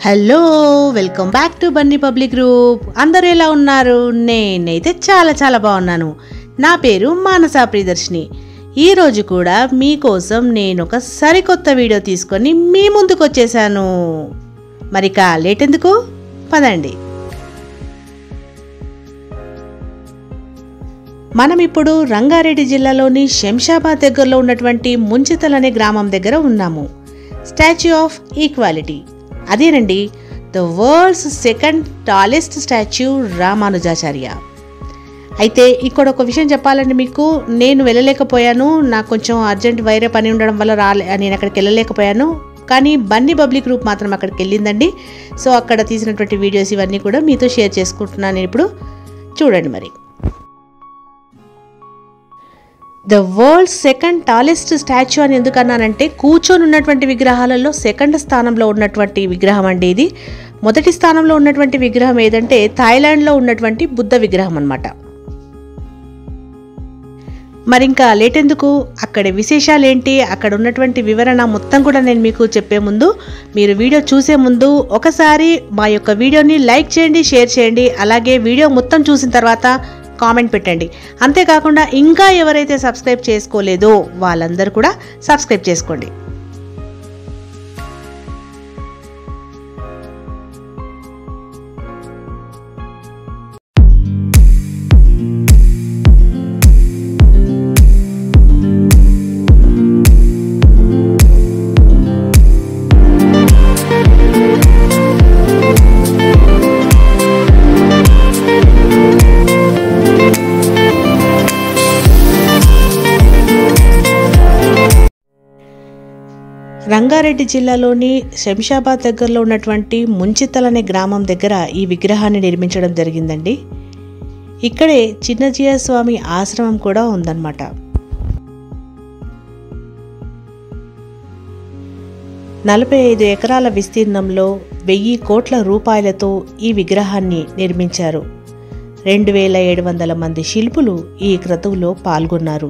hello welcome back to Bunny public group అందరూ ఎలా ఉన్నారు నేనైతే చాలా చాలా బాగున్నాను నా పేరు మానసా ప్రియదర్శిని ఈరోజు కూడా మీకోసం నేను ఒక సరికొత్త వీడియో తీసుకొని మీ ముందుకు వచ్చేసాను మరిక లేట్ ఎందుకు పదండి మనం ఇప్పుడు రంగారెడ్డి జిల్లాలోని శంషాబాద్ దగ్గరలో ఉన్నటువంటి ముంచితల్ అనే గ్రామం దగ్గర ఉన్నాము స్టాచ్యూ ఆఫ్ ఈక్వాలిటీ అదేనండి the world's second tallest statue Ramanujacharya అయితే ఇక్కడ ఒక విషయం చెప్పాలంటే మీకు నేను వెళ్ళలేకపోయాను నాకు కొంచెం అర్జెంట్ వైరే పని ఉండడం వల్ల రాలే నేను అక్కడికి వెళ్ళలేకపోయాను కానీ బన్నీ పబ్లిక్ గ్రూప్ మాత్రం అక్కడికి వెళ్ళిందండి సో అక్కడ తీసినటువంటి వీడియోస్ ఇవన్నీ కూడా మీతో షేర్ చేసుకుంటున్నాను నేను ఇప్పుడు చూడండి మరి the world second tallest statue అని ఎందుకు అన్నానంటే కూర్చొని ఉన్నటువంటి విగ్రహాలలో సెకండ్ స్థానంలో ఉన్నటువంటి విగ్రహం అండి ఇది మొదటి స్థానంలో ఉన్నటువంటి విగ్రహం ఏదంటే థాయిలాండ్లో ఉన్నటువంటి బుద్ధ విగ్రహం అన్నమాట మరి ఇంకా లేట్ ఎందుకు అక్కడ విశేషాలు ఏంటి అక్కడ ఉన్నటువంటి వివరణ మొత్తం కూడా నేను మీకు చెప్పే ముందు మీరు వీడియో చూసే ముందు ఒకసారి మా యొక్క వీడియోని లైక్ చేయండి షేర్ చేయండి అలాగే వీడియో మొత్తం చూసిన తర్వాత కామెంట్ పెట్టండి అంతేకాకుండా ఇంకా ఎవరైతే సబ్స్క్రైబ్ చేసుకోలేదో వాళ్ళందరూ కూడా సబ్స్క్రైబ్ చేసుకోండి రంగారెడ్డి జిల్లాలోని శంషాబాద్ దగ్గరలో ఉన్నటువంటి ముంచితల్ అనే గ్రామం దగ్గర ఈ విగ్రహాన్ని నిర్మించడం జరిగిందండి ఇక్కడే చిన్నజీయ స్వామి ఆశ్రమం కూడా ఉందన్నమాట నలభై ఐదు ఎకరాల విస్తీర్ణంలో వెయ్యి కోట్ల రూపాయలతో ఈ విగ్రహాన్ని నిర్మించారు రెండు వేల ఏడు వందల మంది శిల్పులు ఈ క్రతువులో పాల్గొన్నారు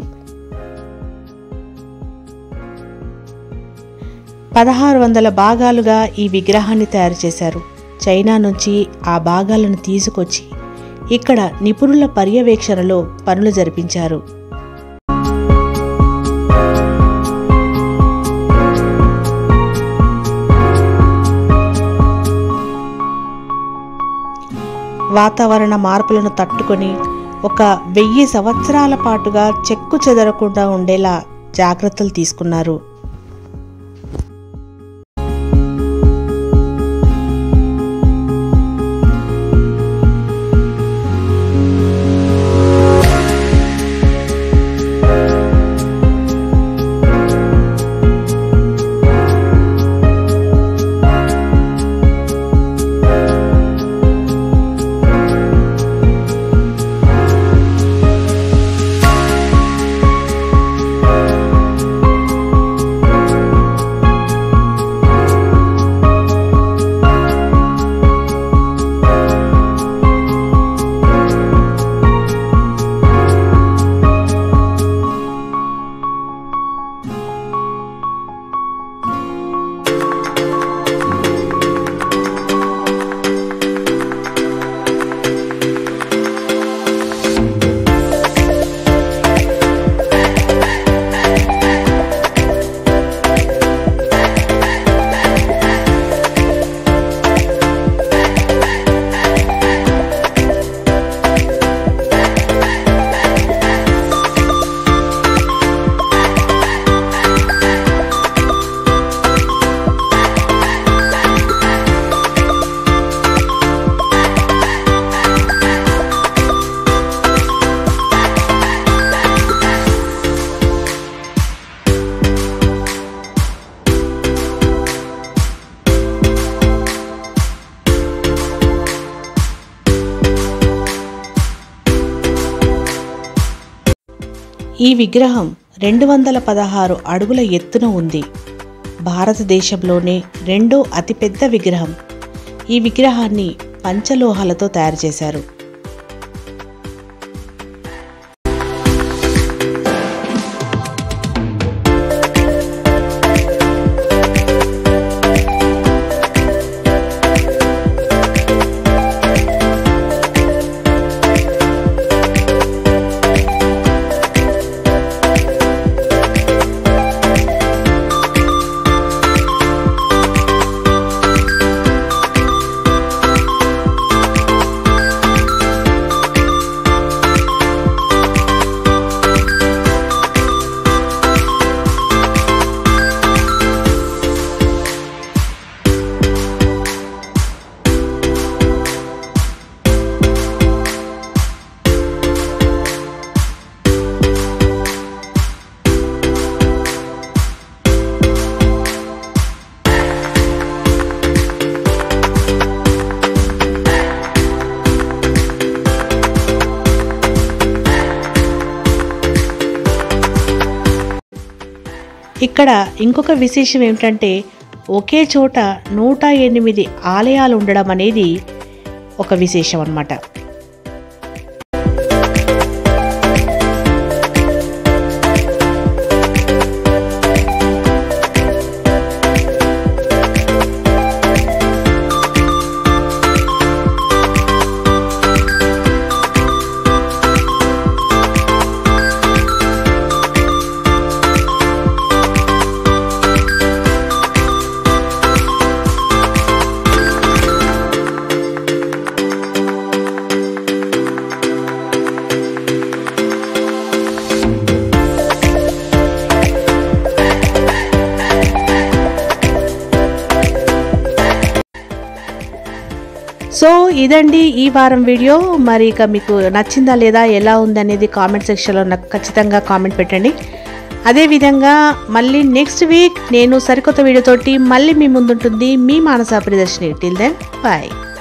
పదహారు వందల భాగాలుగా ఈ విగ్రహాన్ని తయారు చేశారు చైనా నుంచి ఆ భాగాలను తీసుకొచ్చి ఇక్కడ నిపుణుల పర్యవేక్షణలో పనులు జరిపించారు వాతావరణ మార్పులను తట్టుకొని ఒక వెయ్యి సంవత్సరాల పాటుగా చెక్కు చెదరకుండా ఉండేలా జాగ్రత్తలు తీసుకున్నారు ఈ విగ్రహం రెండు వందల పదహారు అడుగుల ఎత్తున ఉంది భారతదేశంలోనే రెండో అతిపెద్ద విగ్రహం ఈ విగ్రహాన్ని పంచలోహాలతో తయారు చేశారు ఇక్కడ ఇంకొక విశేషం ఏమిటంటే ఒకే చోట నూట ఎనిమిది ఆలయాలు ఉండడం అనేది ఒక విశేషం అన్నమాట సో ఇదండి ఈ వారం వీడియో మరి ఇక మీకు నచ్చిందా లేదా ఎలా ఉందనేది కామెంట్ సెక్షన్లో నాకు ఖచ్చితంగా కామెంట్ పెట్టండి అదేవిధంగా మళ్ళీ నెక్స్ట్ వీక్ నేను సరికొత్త వీడియోతోటి మళ్ళీ మీ ముందుంటుంది మీ Manasa Priyadarshini till then bye